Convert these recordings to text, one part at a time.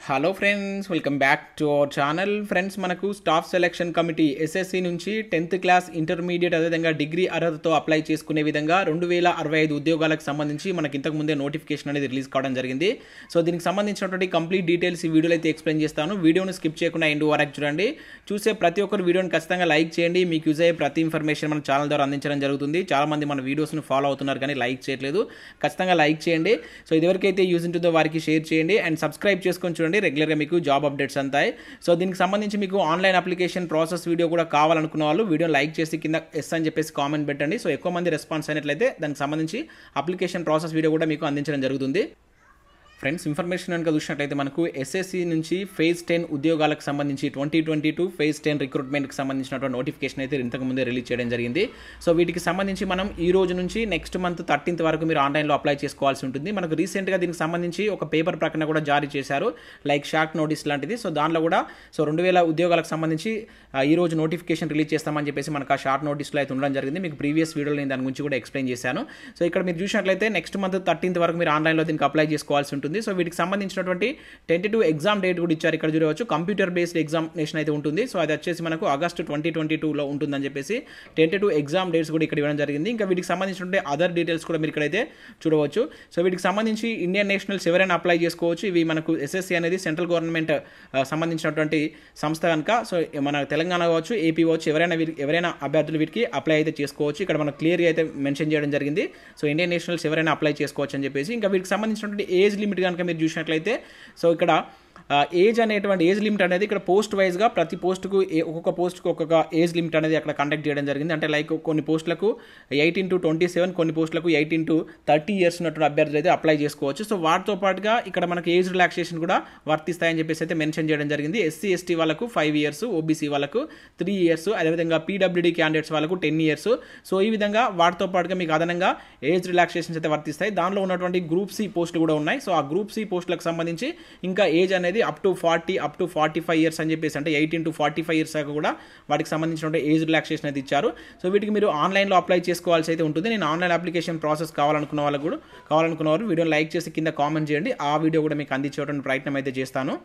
hello friends welcome back to our channel friends మనకు staff selection committee SSC నుంచి tenth class intermediate అదేవిధంగా degree అర్హతతో apply చేసుకునే విధంగా రెండు వేల అరవై ఐదు ఉద్యోగాలకు సంబంధించి మనకి ఇంతకు ముందే నోటిఫికేషన్ అనేది రిలీజ్ కావడం జరిగింది సో దీనికి సంబంధించినటువంటి కంప్లీట్ డీటెయిల్స్ ఈ వీడియోలో అయితే ఎక్స్ప్లెయిన్ చేస్తాను వీడియోను స్కిప్ చేయకుండా ఎండు వరకు చూడండి చూసే ప్రతి ఒక్కరు వీడియోని ఖచ్చితంగా లైక్ చేయండి మీకు యూజ్ అయ్యే ప్రతి ఇన్ఫర్మేషన్ మన ఛానల్ ద్వారా అందించడం జరుగుతుంది చాలా మంది మన వీడియోస్ని ఫాలో అవుతున్నారు కానీ లైక్ చేయట్లేదు ఖచ్చితంగా లైక్ చేయండి సో ఇదివరకైతే యూజ్ ఉంటుందో వారికి షేర్ చేయండి అండ్ సబ్స్క్రైబ్ చేసుకొని చూడండి రెగ్యులర్గా మీకు జాబ్ అప్డేట్స్ అంతాయి సో దీనికి సంబంధించి మీకు ఆన్లైన్ అప్లికేషన్ ప్రాసెస్ వీడియో కూడా కావాలనుకున్న వాళ్ళు వీడియో లైక్ చేసి కింద ఎస్ అని చెప్పేసి కామెంట్ పెట్టండి సో ఎక్కువ మంది రెస్పాన్స్ అయినట్లయితే దానికి సంబంధించి అప్లికేషన్ ప్రాసెస్ వీడియో కూడా మీకు అందించడం జరుగుతుంది ఫ్రెండ్స్ ఇన్ఫర్మేషన్ కనుక చూసినట్లయితే మనకు ఎస్ఎస్సి నుంచి ఫేజ్ టెన్ ఉద్యోగాలకు సంబంధించి twenty twenty two phase ten రిక్రూట్మెంట్కి సంబంధించినటువంటి నోటిఫికేషన్ అయితే ఇంతకు ముందే రిలీజ్ చేయడం జరిగింది సో వీటికి సంబంధించి మనం ఈ రోజు నుంచి నెక్స్ట్ మంత్ థర్టీన్త్ వరకు మీరు ఆన్లైన్లో అప్లై చేసుకోవాల్సి ఉంటుంది మనకు రీసెంట్గా దీనికి సంబంధించి ఒక పేపర్ ప్రకటన కూడా జారీ చేశారు లైక్ షార్ట్ నోటీస్ లాంటిది సో దానిలో కూడా సో రెండు వేల ఉద్యోగాలకు సంబంధించి ఆ, ఈ రోజు నోటిఫికేషన్ రిలీజ్ చేస్తామని చెప్పేసి మనకు ఆ షార్ట్ నోటీస్లో అయితే ఉండడం జరిగింది మీకు ప్రీవియస్ వీడియోలో నేను దాని గురించి కూడా ఎక్స్ప్లెయిన్ చేశాను సో ఇక్కడ మీరు చూసినట్లయితే నెక్స్ట్ మంత్ థర్టీన్త్ వరకు మీరు ఆన్లైన్లో దీనికి అప్లై చేసుకోవాల్సి ఉంటుంది సో వీటికి సంబంధించినటువంటి టెంటేటివ్ ఎగ్జామ్ డేట్ కూడా ఇచ్చారు ఇక్కడ చూడవచ్చు కంప్యూటర్ బేస్డ్ ఎగ్జామినేషన్ అయితే ఉంటుంది సో అది వచ్చేసి మనకు ఆగస్ట్ ట్వంటీ ట్వంటీ టూలో ఉంటుందని చెప్పేసి టెంటేటివ్ ఎగ్జామ్ డేట్స్ కూడా ఇక్కడ ఇవ్వడం జరిగింది ఇంకా వీటికి సంబంధించినటువంటి అదర్ డీటెయిల్స్ కూడా మీరు ఇక్కడైతే చూడవచ్చు సో వీటికి సంబంధించి ఇండియన్ నేషనల్స్ ఎవరైనా అప్లై చేసుకోవచ్చు ఇవి మనకు ఎస్ఎస్సి అనేది సెంట్రల్ గవర్నమెంట్ ఆ, సంబంధించినటువంటి సంస్థ కనుక సో మన తెలంగాణ కావచ్చు ఏపీ కావచ్చు ఎవరైనా వీరికి ఎవరైనా అభ్యర్థులు వీటికి అప్లై అయితే చేసుకోవచ్చు ఇక్కడ మనకు క్లియర్గా అయితే మెన్షన్ చేయడం జరిగింది సో ఇండియన్ నేషనల్స్ ఎవరైనా అప్లై చేసుకోవచ్చు అని చెప్పేసి ఇంకా వీటికి సంబంధించినటువంటి ఏజ్ లిమిట్ కనుక మీరు చూసినట్లయితే సో ఇక్కడ ఏజ్ అనేటువంటి ఏజ్ లిమిట్ అనేది ఇక్కడ పోస్ట్ వైజ్గా ప్రతి పోస్టుకు ఏ- ఒక్కొక్క పోస్ట్కు ఒక్కొక్క ఏజ్ లిమిట్ అనేది అక్కడ కండక్ట్ చేయడం జరిగింది అంటే లైక్ కొన్ని పోస్టులకు ఎయిటీన్ టు ట్వంటీ సెవెన్ కొన్ని పోస్టులకు ఎయిటీన్ టు థర్టీ ఇయర్స్ ఉన్నటువంటి అభ్యర్థులు అయితే అప్లై చేసుకోవచ్చు సో వాటితో పాటుగా ఇక్కడ మనకి ఏజ్ రిలాక్సేషన్ కూడా వర్తిస్తాయని చెప్పేసి అయితే మెన్షన్ చేయడం జరిగింది ఎస్సీ ఎస్టీ వాళ్ళకు ఫైవ్ ఇయర్స్ ఓబీసీ వాళ్ళకు త్రీ ఇయర్స్ అదేవిధంగా పీడబ్ల్యూడీ క్యాండిడేట్స్ వాళ్ళకు టెన్ ఇయర్స్ సో ఈ విధంగా వాటితో పాటుగా మీకు అదనంగా ఏజ్ రిలాక్సేషన్స్ అయితే వర్తిస్తాయి దానిలో ఉన్నటువంటి గ్రూప్ సి పోస్టులు కూడా ఉన్నాయి సో ఆ గ్రూప్ సి పోస్టులకు సంబంధించి ఇంకా ఏజ్ అనేది up to forty up to forty five years అని చెప్పేసి అంటే eighteen to forty five years దాకా కూడా వాటికి సంబంధించిన ఏజ్ రిలాక్సేషన్ అయితే ఇచ్చారు సో వీటికి మీరు ఆన్లైన్లో అప్లై చేసుకోవాల్సి అయితే ఉంటుంది నేను ఆన్లైన్ అప్లికేషన్ ప్రాసెస్ కావాలనుకున్న వాళ్ళకు కూడా కావాలనుకున్న వారు వీడియోని లైక్ చేసి కింద కామెంట్ చేయండి ఆ వీడియో కూడా మీకు అందించేటువంటి ప్రయత్నం అయితే చేస్తాను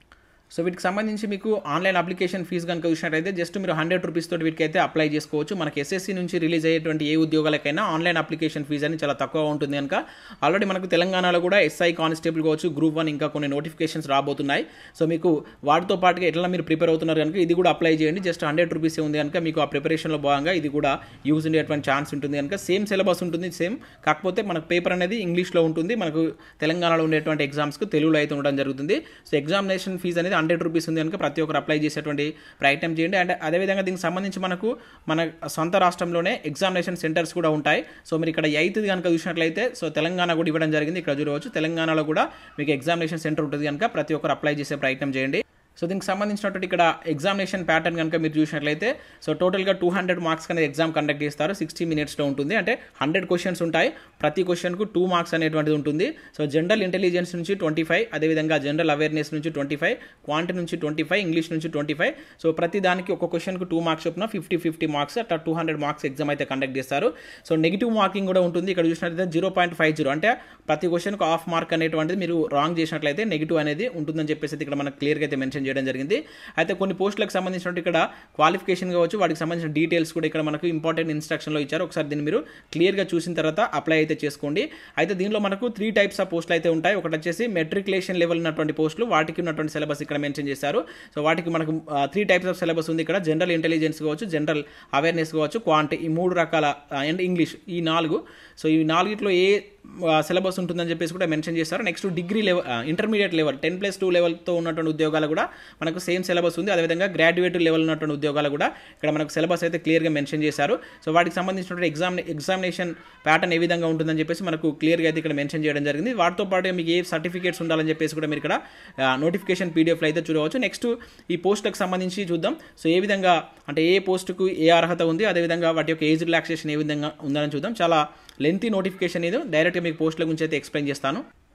సో వీటికి సంబంధించి మీకు ఆన్లైన్ అప్లికేషన్ ఫీజు కనుక చూసినట్టయితే జస్ట్ మీరు హండ్రెడ్ రూపీస్ తోటి వీటికి అయితే అప్లై చేసుకోవచ్చు మనకి ఎస్ఎస్సి నుంచి రిలీజ్ అయ్యేటువంటి ఏ ఉద్యోగాలకైనా ఆన్లైన్ అప్లికేషన్ ఫీజు అని చాలా తక్కువ ఉంటుంది కనుక ఆల్రెడీ మనకు తెలంగాణలో కూడా ఎస్ఐ కానిస్టేబుల్ కావచ్చు గ్రూప్ వన్ ఇంకా కొన్ని నోటిఫికేషన్స్ రాబోతున్నాయి సో మీకు వాటితో పాటుగా ఎట్లా మీరు ప్రిపేర్ అవుతున్నారు కనుక ఇది కూడా అప్లై చేయండి జస్ట్ హండ్రెడ్ రూపీస్ ఉంది కనుక మీకు ఆ ప్రిపరేషన్లో భాగంగా ఇది కూడా యూజ్ ఉండేటువంటి ఛాన్స్ ఉంటుంది కనుక సేమ్ సిలబస్ ఉంటుంది సేమ్ కాకపోతే మనకు పేపర్ అనేది ఇంగ్లీష్లో ఉంటుంది మనకు తెలంగాణలో ఉండేటువంటి ఎగ్జామ్స్కి తెలుగులో అయితే ఉండడం జరుగుతుంది సో ఎగ్జామినేషన్ ఫీజు అనేది హండ్రెడ్ రూపీస్ ఉంది కనుక ప్రతి ఒక్కరు అప్లై చేసేటువంటి ప్రయత్నం చేయండి అండ్ అదేవిధంగా దీనికి సంబంధించి మనకు మన సొంత రాష్ట్రంలోనే ఎగ్జామినేషన్ సెంటర్స్ కూడా ఉంటాయి సో మీరు ఇక్కడ ఎయిత్ కనుక చూసినట్లయితే సో తెలంగాణ కూడా ఇవ్వడం జరిగింది ఇక్కడ చూడవచ్చు తెలంగాణలో కూడా మీకు ఎగ్జామినేషన్ సెంటర్ ఉంటుంది కనుక ప్రతి ఒక్కరు అప్లై చేసే ప్రయత్నం చేయండి సో దీనికి సంబంధించినటువంటి ఇక్కడ ఎగ్జామినేషన్ ప్యాటర్న్ కనుక మీరు చూసినట్లయితే సో టోటల్గా టూ హండ్రెడ్ మార్క్స్ అనేది ఎగ్జామ్ కండక్ట్ చేస్తారు సిక్స్టీ మినిట్స్లో ఉంటుంది అంటే హండ్రెడ్ క్వశ్చన్స్ ఉంటాయి ప్రతి క్వశ్చన్కు టూ మార్క్స్ అనేటువంటిది ఉంటుంది సో జనరల్ ఇంటెలిజెన్స్ నుంచి ట్వంటీ ఫైవ్ అదేవిధంగా జనరల్ అవేర్నెస్ నుంచి ట్వంటీ ఫైవ్ క్వాంటి నుంచి ట్వంటీ ఫైవ్ ఇంగ్లీష్ నుంచి ట్వంటీ ఫైవ్ సో ప్రతి దానికి ఒక క్వశ్చన్కు టూ మార్క్స్ చొప్పున ఫిఫ్టీ ఫిఫ్టీ మార్క్స్ అట్లా టూ హండ్రెడ్ మార్క్స్ ఎగ్జామ్ అయితే కండక్ట్ చేస్తారు సో నెగిటివ్ మార్కింగ్ కూడా ఉంటుంది ఇక్కడ చూసినట్లయితే జీరో పాయింట్ ఫైవ్ జీరో అంటే ప్రతి క్వశ్చన్కు హాఫ్ మార్క్ అనేటువంటిది మీరు రాంగ్ చేసినట్లయితే నెగిటివ్ అనేది ఉంటుందని చెప్పేసి అయితే ఇక్కడ మనకు క్లియర్గా అయితే మెన్షన్ చేయడం జరిగింది అయితే కొన్ని పోస్టులకు సంబంధించినట్టు ఇక్కడ క్వాలిఫికేషన్ కావచ్చు వాటికి సంబంధించిన డీటెయిల్స్ కూడా ఇక్కడ మనకు ఇంపార్టెంట్ ఇన్స్ట్రక్షన్లో ఇచ్చారు ఒకసారి దీన్ని మీరు క్లియర్గా చూసిన తర్వాత అప్లై అయితే చేసుకోండి అయితే దీనిలో మనకు త్రీ టైప్స్ ఆఫ్ పోస్టులు అయితే ఉంటాయి ఒకటి వచ్చేసి మెట్రికులేషన్ లెవెల్ ఉన్నటువంటి పోస్టులు వాటికి ఉన్నటువంటి సిలబస్ ఇక్కడ మెన్షన్ చేశారు సో వాటికి మనకు త్రీ టైప్స్ ఆఫ్ సిలబస్ ఉంది ఇక్కడ జనరల్ ఇంటెలిజెన్స్ కావచ్చు జనరల్ అవేర్నెస్ కావచ్చు క్వాంటి ఈ మూడు రకాల అండ్ ఇంగ్లీష్ ఈ నాలుగు సో ఈ నాలుగిట్లో ఏ సిలబస్ ఉంటుందని చెప్పేసి కూడా మెన్షన్ చేస్తారు next degree level intermediate level ten plus two లెవెల్తో ఉన్నటువంటి ఉద్యోగాలు కూడా మనకు సేమ్ సిలబస్ ఉంది అదేవిధంగా గ్రాడ్యుయేట్ లెవెల్ ఉన్నటువంటి ఉద్యోగాలు కూడా ఇక్కడ మనకు సిలబస్ అయితే క్లియర్గా మెన్షన్ చేశారు సో వాటికి సంబంధించినటువంటి ఎగ్జామ్ ఎగ్జామినేషన్ ప్యాటర్న్ ఏ విధంగా ఉంటుందని చెప్పేసి మనకు క్లియర్గా అయితే ఇక్కడ మెన్షన్ చేయడం జరిగింది వాటితో పాటు మీకు ఏ సర్టిఫికేట్స్ ఉండాలని చెప్పేసి కూడా మీరు ఇక్కడ నోటిఫికేషన్ పీడిఎఫ్లో అయితే చూడవచ్చు నెక్స్ట్ ఈ పోస్టులకు సంబంధించి చూద్దాం సో ఏ విధంగా అంటే ఏ పోస్టుకు ఏ అర్హత ఉంది అదేవిధంగా వాటి యొక్క ఏజ్ రిలాక్సేషన్ ఏ విధంగా ఉందని చూద్దాం చాలా లెంతీ నోటిఫికేషన్ ఇది డైరెక్ట్గా మీకు పోస్టుల గురించి అయితే ఎక్స్ప్లెయిన్ చేస్తాను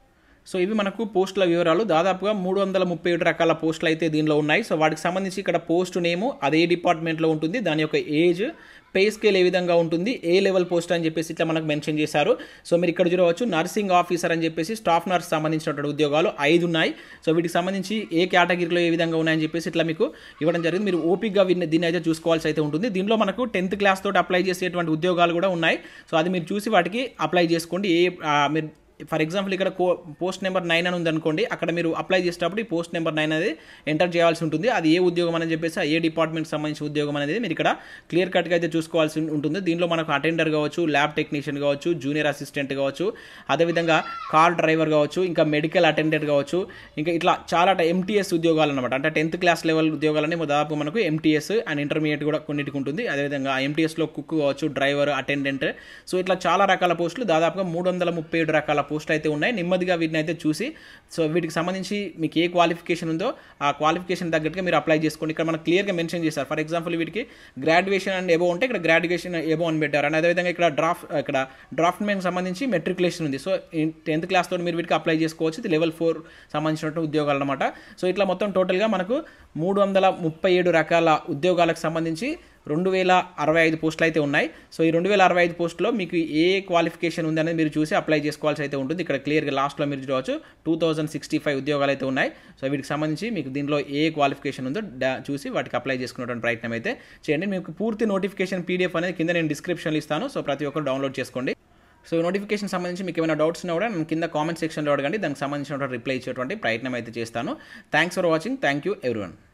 సో ఇవి మనకు పోస్టుల వివరాలు దాదాపుగా మూడు వందల ముప్పై ఏడు రకాల పోస్టులు అయితే దీనిలో ఉన్నాయి సో వాటికి సంబంధించి ఇక్కడ పోస్ట్ నేము అదే డిపార్ట్మెంట్లో ఉంటుంది దాని యొక్క ఏజ్ పే స్కేల్ ఏ విధంగా ఉంటుంది ఏ లెవెల్ పోస్ట్ అని చెప్పేసి ఇట్లా మనకు మెన్షన్ చేశారు సో మీరు ఇక్కడ చూడవచ్చు నర్సింగ్ ఆఫీసర్ అని చెప్పేసి స్టాఫ్ నర్స్ సంబంధించినటువంటి ఉద్యోగాలు ఐదు ఉన్నాయి సో వీటికి సంబంధించి ఏ కేటగిరీలో ఏ విధంగా ఉన్నాయని చెప్పేసి ఇట్లా మీకు ఇవ్వడం జరిగింది మీరు ఓపిక్గా వీటిని దీన్ని అయితే చూసుకోవాల్సి అయితే ఉంటుంది దీనిలో మనకు టెన్త్ క్లాస్ తోటి అప్లై చేసేటువంటి ఉద్యోగాలు కూడా ఉన్నాయి సో అది మీరు చూసి వాటికి అప్లై చేసుకోండి ఏ ఆ, మీరు ఫర్ ఎగ్జాంపుల్ ఇక్కడ కో పోస్ట్ నెంబర్ నైన్ అని ఉందనుకోండి అక్కడ మీరు అప్లై చేసేటప్పుడు ఈ పోస్ట్ నెంబర్ నైన్ అనేది ఎంటర్ చేయాల్సి ఉంటుంది అది ఏ ఉద్యోగం అని చెప్పేసి ఆ ఏ డిపార్ట్మెంట్కి సంబంధించిన ఉద్యోగం అనేది మీరు ఇక్కడ క్లియర్ కట్గా అయితే చూసుకోవాల్సి ఉంటుంది దీనిలో మనకు అటెండర్ కావచ్చు ల్యాబ్ టెక్నీషియన్ కావచ్చు జూనియర్ అసిస్టెంట్ కావచ్చు అదేవిధంగా కార్ డ్రైవర్ కావచ్చు ఇంకా మెడికల్ అటెండెంట్ కావచ్చు ఇంకా ఇట్లా చాలా ఎంటీఎస్ ఉద్యోగాలు అనమాట అంటే టెన్త్ క్లాస్ లెవెల్ ఉద్యోగాలని దాదాపు మనకు ఎంటీఎస్ అండ్ ఇంటర్మీడియట్ కూడా కొన్నిటికి ఉంటుంది అదేవిధంగా ఎంటీఎస్లో కుక్ కావచ్చు డ్రైవర్ అటెండెంట్ సో ఇట్లా చాలా రకాల పోస్టులు దాదాపుగా మూడు వందల ముప్పై ఏడు రకాల పోస్టులు అయితే ఉన్నాయి నెమ్మదిగా వీటిని అయితే చూసి సో వీటికి సంబంధించి మీకు ఏ క్వాలిఫికేషన్ ఉందో ఆ క్వాలిఫికేషన్ తగ్గట్టుగా మీరు అప్లై చేసుకోండి ఇక్కడ మనకు క్లియర్గా మెన్షన్ చేశారు ఫర్ ఎగ్జాంపుల్ వీటికి గ్రాడ్యుయేషన్ అండ్ ఎబో ఉంటే ఇక్కడ గ్రాడ్యుయేషన్ ఎబో అని పెట్టారు అండ్ అదేవిధంగా ఇక్కడ డ్రాఫ్ట్ ఇక్కడ డ్రాఫ్ట్ మెన్ సంబంధించి మెట్రికులేషన్ ఉంది సో టెన్త్ క్లాస్ తోటి మీరు వీటికి అప్లై చేసుకోవచ్చు ఇది లెవెల్ ఫోర్ సంబంధించినటువంటి ఉద్యోగాలు అనమాట సో ఇట్లా మొత్తం టోటల్గా మనకు మూడు వందల ముప్పై ఏడు రకాల ఉద్యోగాలకు సంబంధించి రెండు వేల అరవై ఐదు పోస్టులు అయితే ఉన్నాయి సో ఈ రెండు వేల అరవై ఐదు పోస్టులో మీకు ఏ క్వాలిఫికేషన్ ఉంది అనేది మీరు చూసి అప్లై చేసుకోవాల్సి అయితే ఉంటుంది ఇక్కడ క్లియర్గా లాస్ట్లో మీరు చూడవచ్చు టూ థౌసండ్ సిక్స్టీ ఫైవ్ ఉద్యోగాలు అయితే ఉన్నాయి సో వీటికి సంబంధించి మీకు దీనిలో ఏ క్వాలిఫికేషన్ ఉందో డా- చూసి వాటికి అప్లై చేసుకునేటువంటి ప్రయత్నం అయితే చేయండి మీకు పూర్తి నోటిఫికేషన్ పీడిఎఫ్ అనేది కింద నేను డిస్క్రిప్షన్లో ఇస్తాను సో ప్రతి ఒక్కరు డౌన్లోడ్ చేసుకోండి సో ఈ నోటిఫికేషన్ సంబంధించి మీకు ఏమైనా డౌట్స్ ఉన్నా కూడా నేను కింద కామెంట్ సెక్షన్లో అడగండి దానికి సంబంధించినటువంటి రిప్లై ఇచ్చేటువంటి ప్రయత్నం అయితే చేస్తాను thanks for watching thank you everyone